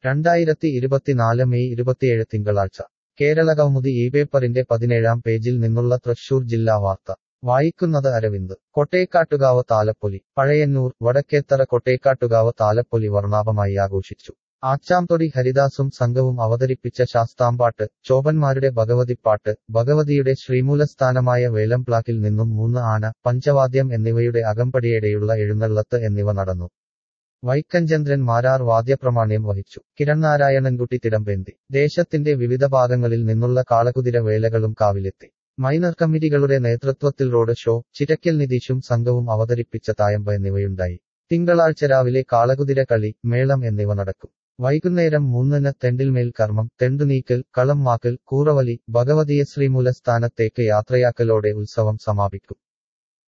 രണ്ടായിരത്തി ഇരുപത്തിനാല് മെയ് ഇരുപത്തിയേഴ് തിങ്കളാഴ്ച കേരള കൗമുദി ഈ പേപ്പറിന്റെ പതിനേഴാം പേജിൽ നിന്നുള്ള തൃശൂർ ജില്ലാ വാർത്ത വായിക്കുന്നത് അരവിന്ദ് കൊട്ടേക്കാട്ടുകാവ് താലപ്പൊലി പഴയന്നൂർ വടക്കേത്തറ കൊട്ടേക്കാട്ടുകാവ് താലപ്പൊലി വർണ്ണാഭമായി ആഘോഷിച്ചു ആച്ചാംതൊടി ഹരിദാസും സംഘവും അവതരിപ്പിച്ച ശാസ്താംപാട്ട് ചോപന്മാരുടെ ഭഗവതിപ്പാട്ട് ഭഗവതിയുടെ ശ്രീമൂലസ്ഥാനമായ വേലംപ്ലാക്കിൽ നിന്നും മൂന്ന് ആന പഞ്ചവാദ്യം എന്നിവയുടെ അകമ്പടിയെടെയുള്ള എഴുന്നള്ളത്ത് എന്നിവ നടന്നു വൈക്കഞ്ചന്ദ്രൻ മാരാർ വാദ്യപ്രമാണ്യം വഹിച്ചു കിരൺ നാരായണൻകുട്ടി തിടമ്പേന്തി ദേശത്തിന്റെ വിവിധ ഭാഗങ്ങളിൽ നിന്നുള്ള കാളകുതിര വേലകളും കാവിലെത്തി മൈനർ കമ്മിറ്റികളുടെ നേതൃത്വത്തിൽ റോഡ് ഷോ ചിരക്കൽ നിതീഷും സംഘവും അവതരിപ്പിച്ച തായമ്പ എന്നിവയുണ്ടായി തിങ്കളാഴ്ച രാവിലെ കാളകുതിര കളി മേളം എന്നിവ നടക്കും വൈകുന്നേരം മൂന്നിന് തെണ്ടിൽമേൽ കർമ്മം തെണ്ടുനീക്കൽ കളം മാക്കൽ കൂറവലി ഭഗവതിയെ ശ്രീമൂലസ്ഥാനത്തേക്ക് യാത്രയാക്കലോടെ ഉത്സവം സമാപിക്കും